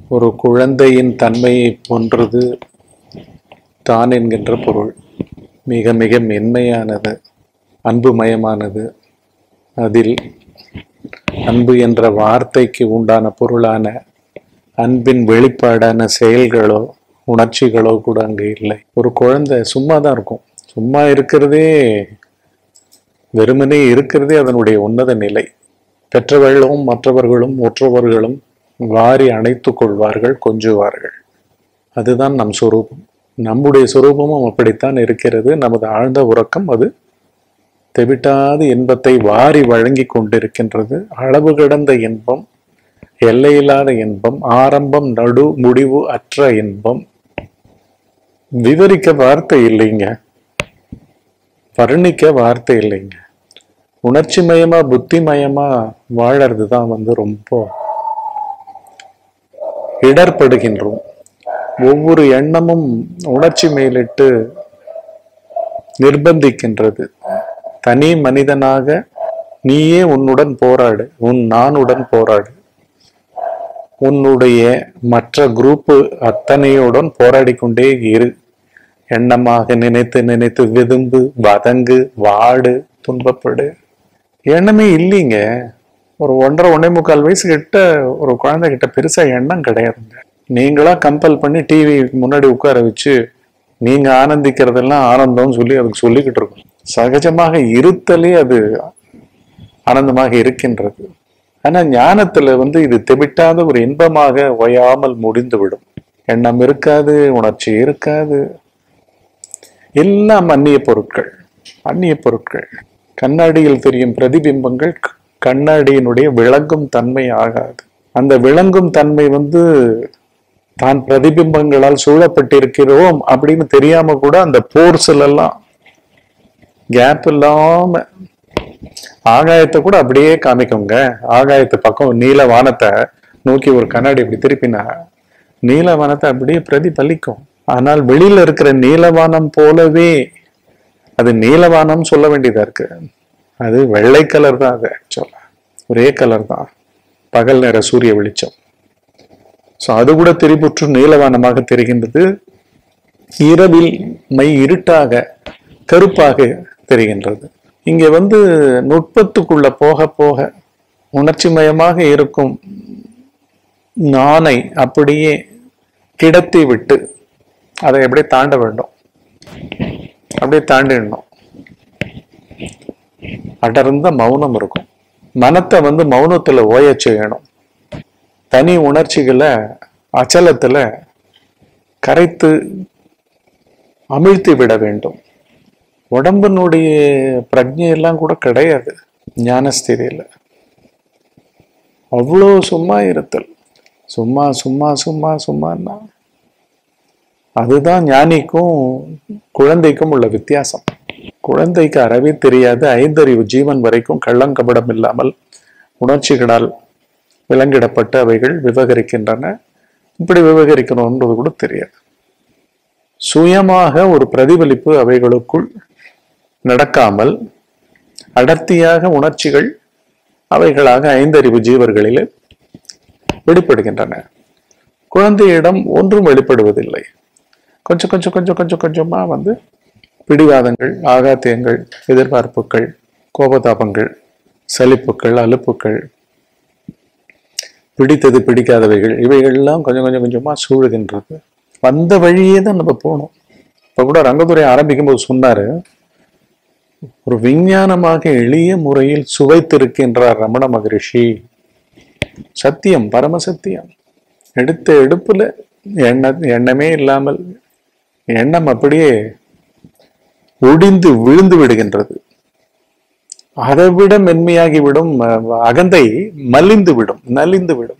ஒரு குழந்தையின் தன்மையை போன்றது தான் என்கின்ற பொருள் மிக மிக மென்மையானது அன்புமயமானது அதில் அன்பு என்ற வார்த்தைக்கு உண்டான பொருளான அன்பின் வெளிப்பாடான செயல்களோ உணர்ச்சிகளோ கூட அங்கே இல்லை ஒரு குழந்தை சும்மா தான் இருக்கும் சும்மா இருக்கிறதே வெறுமனே இருக்கிறதே அதனுடைய உன்னத நிலை பெற்றவர்களும் மற்றவர்களும் ஒற்றவர்களும் வாரி அணைத்துக் கொள்வார்கள் கொஞ்சுவார்கள் அதுதான் நம் சொரூபம் நம்முடைய சொரூபமும் அப்படித்தான் இருக்கிறது நமது ஆழ்ந்த உறக்கம் அது தெவிட்டாத இன்பத்தை வாரி வழங்கி கொண்டிருக்கின்றது அளவு கடந்த இன்பம் எல்லையில்லாத இன்பம் ஆரம்பம் நடு முடிவு அற்ற இன்பம் விவரிக்க வார்த்தை இல்லைங்க வர்ணிக்க வார்த்தை இல்லைங்க உணர்ச்சி மயமா புத்தி மயமா வாழறது தான் வந்து ரொம்ப இடர்படுகின்றோம் ஒவ்வொரு எண்ணமும் உணர்ச்சி மேலிட்டு நிர்பந்திக்கின்றது தனி மனிதனாக நீயே உன்னுடன் போராடு உன் நானுடன் போராடு உன்னுடைய மற்ற குரூப்பு அத்தனையுடன் போராடி கொண்டே இரு எண்ணமாக நினைத்து நினைத்து விதும்பு வதங்கு வாடு துன்பப்படு எண்ணமே இல்லைங்க ஒரு ஒன்றரை ஒன்றே முக்கால் வயசு கிட்ட ஒரு குழந்தை கிட்ட பெருசா எண்ணம் கிடையாதுங்க நீங்களா கம்பல் பண்ணி டிவி முன்னாடி உட்கார வச்சு நீங்க ஆனந்திக்கிறதெல்லாம் ஆனந்தம்னு சொல்லி அதுக்கு சொல்லிக்கிட்டு இருக்கோம் சகஜமாக இருத்தலே அது ஆனந்தமாக இருக்கின்றது ஆனா ஞானத்துல வந்து இது தெவிட்டாத ஒரு இன்பமாக ஓயாமல் முடிந்துவிடும் எண்ணம் இருக்காது உணர்ச்சி இருக்காது எல்லாம் அந்நிய பொருட்கள் அந்நிய பொருட்கள் கண்ணாடியில் தெரியும் பிரதிபிம்பங்கள் க- கண்ணாடியினுடைய விளங்கும் தன்மை ஆகாது அந்த விளங்கும் தன்மை வந்து தான் பிரதிபிம்பங்களால் சூழப்பட்டிருக்கிறோம் அப்படின்னு தெரியாம கூட அந்த போர்ஸ்ல எல்லாம் கேப் இல்லாம ஆகாயத்தை கூட அப்படியே காமிக்குங்க ஆகாயத்து பக்கம் நீல வானத்தை நோக்கி ஒரு கண்ணாடி இப்படி திருப்பினா நீல வானத்தை அப்படியே பிரதிபலிக்கும் ஆனால் வெளியில இருக்கிற நீலவானம் போலவே அது நீலவானம் சொல்ல வேண்டியதா இருக்கு அது வெள்ளை கலர் தான் அது ஆக்சுவலா ஒரே கலர் தான் பகல் நேர சூரிய வெளிச்சம் ஸோ அது கூட திரிபுற்று நீலவானமாக தெரிகின்றது இரவில் மை இருட்டாக கருப்பாக தெரிகின்றது இங்க வந்து நுட்பத்துக்குள்ள போக போக உணர்ச்சிமயமாக இருக்கும் நானை அப்படியே கிடத்தி விட்டு அதை அப்படியே தாண்ட வேண்டும் அப்படியே தாண்டிடணும் அடர்ந்த மௌனம் இருக்கும் மனத்தை வந்து மௌனத்துல ஓயச் செய்யணும் தனி உணர்ச்சிகளை அச்சலத்துல கரைத்து அமிழ்த்தி விட வேண்டும் உடம்பினுடைய பிரஜையெல்லாம் கூட கிடையாது ஞானஸ்திதியில அவ்வளோ சும்மா இருத்தல் சும்மா சும்மா சும்மா சும்மான்னா அதுதான் ஞானிக்கும் குழந்தைக்கும் உள்ள வித்தியாசம் குழந்தைக்கு அறவே தெரியாது ஐந்தறிவு ஜீவன் வரைக்கும் கள்ளங்கபடம் இல்லாமல் உணர்ச்சிகளால் விலங்கிடப்பட்டு அவைகள் விவகரிக்கின்றன இப்படி விவகரிக்கணும்ன்றது கூட தெரியாது சுயமாக ஒரு பிரதிபலிப்பு அவைகளுக்குள் நடக்காமல் அடர்த்தியாக உணர்ச்சிகள் அவைகளாக ஐந்தறிவு ஜீவர்களிலே வெளிப்படுகின்றன குழந்தையிடம் ஒன்றும் வெளிப்படுவதில்லை கொஞ்சம் கொஞ்சம் கொஞ்சம் கொஞ்சம் கொஞ்சமா வந்து பிடிவாதங்கள் ஆகாத்தியங்கள் எதிர்பார்ப்புகள் கோபதாபங்கள் சலிப்புகள் அலுப்புகள் பிடித்தது பிடிக்காதவைகள் இவைகள்லாம் கொஞ்சம் கொஞ்சம் கொஞ்சமா சூழுகின்றது வந்த வழியே தான் நம்ம போகணும் இப்ப கூட ரங்கத்துறை ஆரம்பிக்கும் போது சொன்னாரு ஒரு விஞ்ஞானமாக எளிய முறையில் சுவைத்திருக்கின்றார் ரமண மகரிஷி சத்தியம் பரம சத்தியம் எடுத்த எடுப்புல எண்ண எண்ணமே இல்லாமல் எண்ணம் அப்படியே ஒடிந்து விழுந்து விடுகின்றது அதை விட மென்மையாகி விடும் அஹ், அகந்தை மலிந்து விடும் நலிந்து விடும்